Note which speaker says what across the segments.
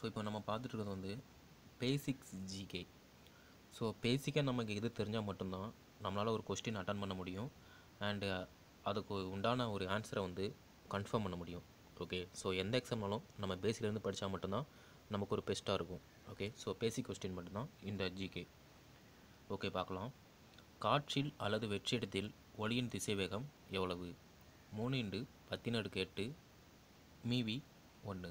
Speaker 1: so இப்போ நம்ம பார்த்துட்டு இருக்கிறது வந்து பேசிக்ஸ் ஜிகே ஸோ பேசிக்காக நமக்கு இது தெரிஞ்சால் மட்டும்தான் நம்மளால் ஒரு கொஸ்டின் அட்டன் பண்ண முடியும் அண்டு அதுக்கு உண்டான ஒரு ஆன்சரை வந்து கன்ஃபார்ம் பண்ண முடியும் ஓகே ஸோ எந்த எக்ஸாம்னாலும் நம்ம பேசிக்லேருந்து படித்தா மட்டும்தான் நமக்கு ஒரு பெஸ்ட்டாக இருக்கும் ஓகே ஸோ பேசிக் கொஸ்டின் மட்டும்தான் இந்த ஜிகே ஓகே பார்க்கலாம் காற்றில் அல்லது வெற்றிடத்தில் ஒளியின் திசைவேகம் எவ்வளவு மூணு இண்டு பத்தின் அடுக்கு எட்டு மீவி ஒன்று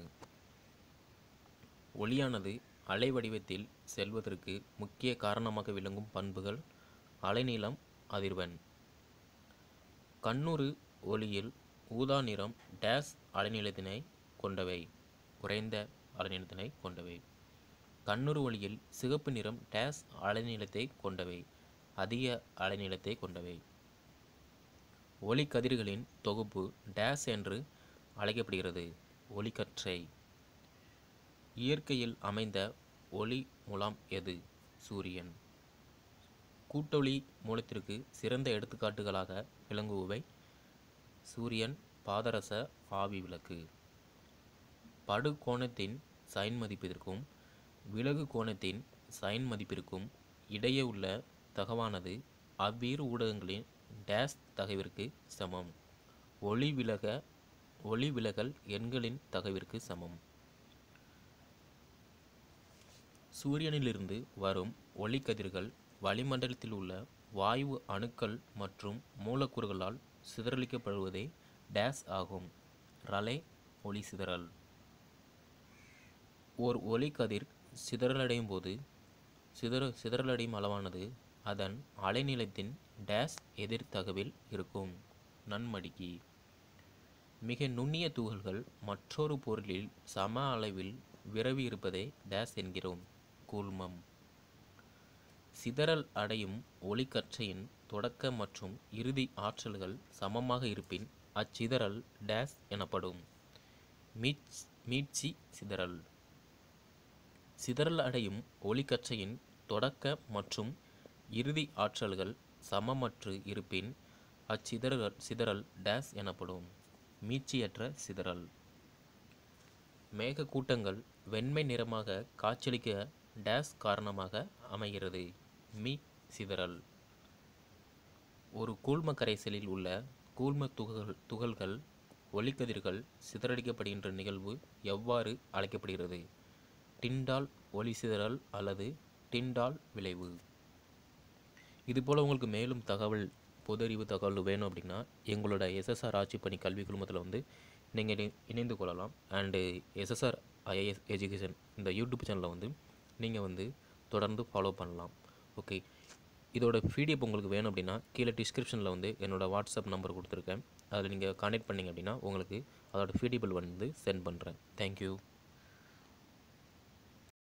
Speaker 1: ஒளியானது அலை வடிவத்தில் செல்வதற்கு முக்கிய காரணமாக விளங்கும் பண்புகள் அலைநீளம் அதிர்வெண் கண்ணுறு ஒளியில் ஊதா நிறம் டேஸ் அலைநீளத்தினை கொண்டவை குறைந்த அலைநீளத்தினை கொண்டவை கண்ணுறு ஒளியில் சிகப்பு நிறம் டேஸ் அலைநீளத்தை கொண்டவை அதிக அலைநீளத்தை கொண்டவை ஒளிக்கதிர்களின் தொகுப்பு டேஸ் என்று அழைக்கப்படுகிறது ஒளிக்கற்றை இயற்கையில் அமைந்த ஒளி மூலம் எது சூரியன் கூட்டொளி மூலத்திற்கு சிறந்த எடுத்துக்காட்டுகளாக விளங்குபவை சூரியன் பாதரச ஆவி விளக்கு படுகோணத்தின் சைன் மதிப்பிற்கும் விலகு கோணத்தின் சைன் மதிப்பிற்கும் இடையே உள்ள தகவானது அவ்விரு ஊடகங்களின் டேஸ் தகவிற்கு சமம் ஒளி விலக ஒளி விலகல் எண்களின் தகவிற்கு சமம் சூரியனிலிருந்து வரும் ஒளிக்கதிர்கள் வளிமண்டலத்தில் உள்ள வாயு அணுக்கள் மற்றும் மூலக்கூறுகளால் சிதறடிக்கப்படுவதே டேஸ் ஆகும் ரலே ஒளி சிதறல் ஓர் ஒளிக்கதிர் சிதறலடையும் போது சிதற சிதறலடையும் அளவானது அதன் அலைநீளத்தின் டேஸ் எதிர்த்தகவில் இருக்கும் நன்மடிக்கி மிக நுண்ணிய துகள்கள் மற்றொரு பொருளில் சம அளவில் விரவி இருப்பதை டேஸ் என்கிறோம் கூழ்மம் சிதறல் அடையும் ஒளிக்கற்றையின் தொடக்க மற்றும் இறுதி ஆற்றல்கள் சமமாக இருப்பின் அச்சிதறல் டேஸ் எனப்படும் மீட்ச் மீட்சி சிதறல் சிதறல் அடையும் ஒளிக்கற்றையின் தொடக்க மற்றும் இறுதி ஆற்றல்கள் சமமற்று இருப்பின் அச்சிதறல் சிதறல் டேஸ் எனப்படும் மீட்சியற்ற சிதறல் மேகக்கூட்டங்கள் வெண்மை நிறமாக காட்சியளிக்க டேஸ் காரணமாக அமைகிறது மீ சிதறல் ஒரு கூழ்ம கரைசலில் உள்ள கூழ்ம துகள் துகள்கள் ஒளிக்கதிர்கள் சிதறடிக்கப்படுகின்ற நிகழ்வு எவ்வாறு அழைக்கப்படுகிறது டிண்டால் ஒளி சிதறல் அல்லது டிண்டால் விளைவு இதுபோல் உங்களுக்கு மேலும் தகவல் பொது அறிவு தகவல் வேணும் அப்படின்னா எங்களோட எஸ்எஸ்ஆர் ஆட்சி பணி கல்வி குழுமத்தில் வந்து நீங்கள் இணை இணைந்து கொள்ளலாம் அண்டு எஸ்எஸ்ஆர் ஐஏஎஸ் எஜுகேஷன் இந்த யூடியூப் சேனலில் வந்து நீங்கள் வந்து தொடர்ந்து ஃபாலோ பண்ணலாம் ஓகே இதோட பிடிஎஃப் உங்களுக்கு வேணும் அப்படின்னா கீழே டிஸ்கிரிப்ஷனில் வந்து என்னோடய வாட்ஸ்அப் நம்பர் கொடுத்துருக்கேன் அதில் நீங்கள் கான்டெக்ட் பண்ணிங்க அப்படின்னா உங்களுக்கு அதோட பிடிஎஃப் வந்து சென்ட் பண்ணுறேன் தேங்க்யூ